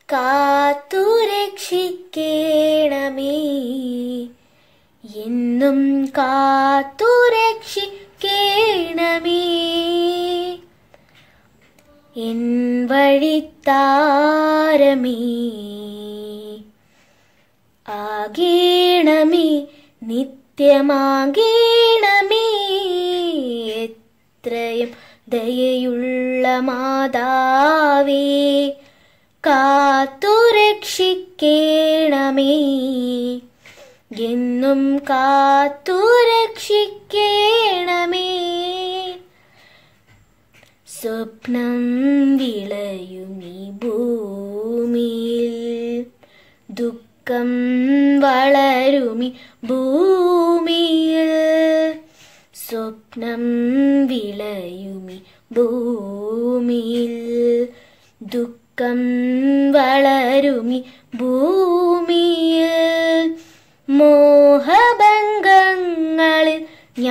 കാത്തുരക്ഷിക്കേണമേ എന്നും കാത്തുരക്ഷിക്കേണമേ എൻ വഴിത്താരമേ ആകേണമേ നിത്യമാകേണമേ എത്രയും ദയയുള്ള മാതാവേ കാത്തുരക്ഷിക്കേണമേ എന്നും കാത്തുരക്ഷിക്കേണമേ സ്വപ്നം വിളയുമീ ഭൂമിയിൽ ദുഃഖം വളരുമി ഭൂമിയിൽ സ്വപ്നം വിളയുമി ഭൂമിയിൽ ദുഃഖം വളരുമി ഭൂമിയിൽ മോഹഭംഗങ്ങളിൽ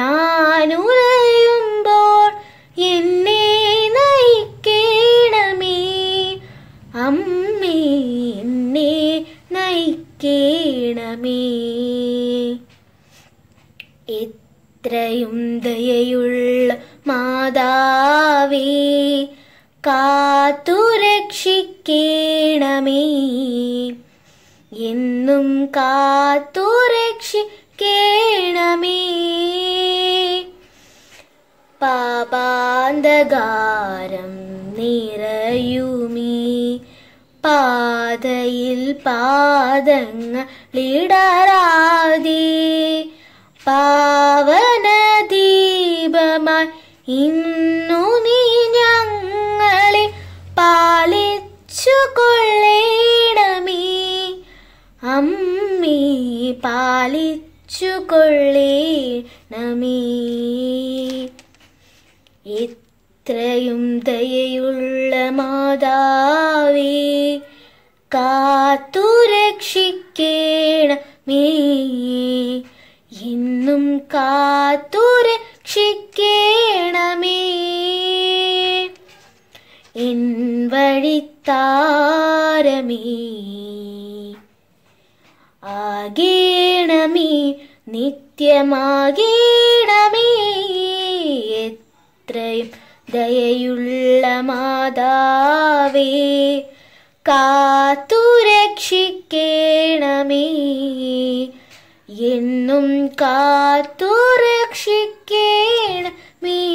ഞാനുലയുമ്പോൾ എന്നെ നയിക്കേണമേ അമ്മേ എന്നെ നയിക്കേണമേ എത്രയും ദയയുള്ള മാതാവേ കാത്തുരക്ഷിക്കേണമേ എന്നും കാത്തുരക്ഷിക്കേണമേ പാപാന്തകാരം നിറയുമീ പാതയിൽ പാദങ്ങളിടരാതെ പാവന ദീപമായി ഇന്നു നീ ഞങ്ങളെ പാലിച്ചു കൊള്ളേണമേ അമ്മേ പാലിച്ചു കൊള്ളേണമേ എത്രയും ദയയുള്ള മാതാവേ കാത്തുരക്ഷിക്കേണമേ എന്നും കാത്തുരക്ഷിക്കേണമേ എൻ വഴിത്താരമേ ആകേണമേ നിത്യമാകേണമേ എത്രയും ദയയുള്ള മാതാവേ കാത്തുരക്ഷിക്കേണമേ എന്നും കാത്തുരക്ഷിക്കേണമേ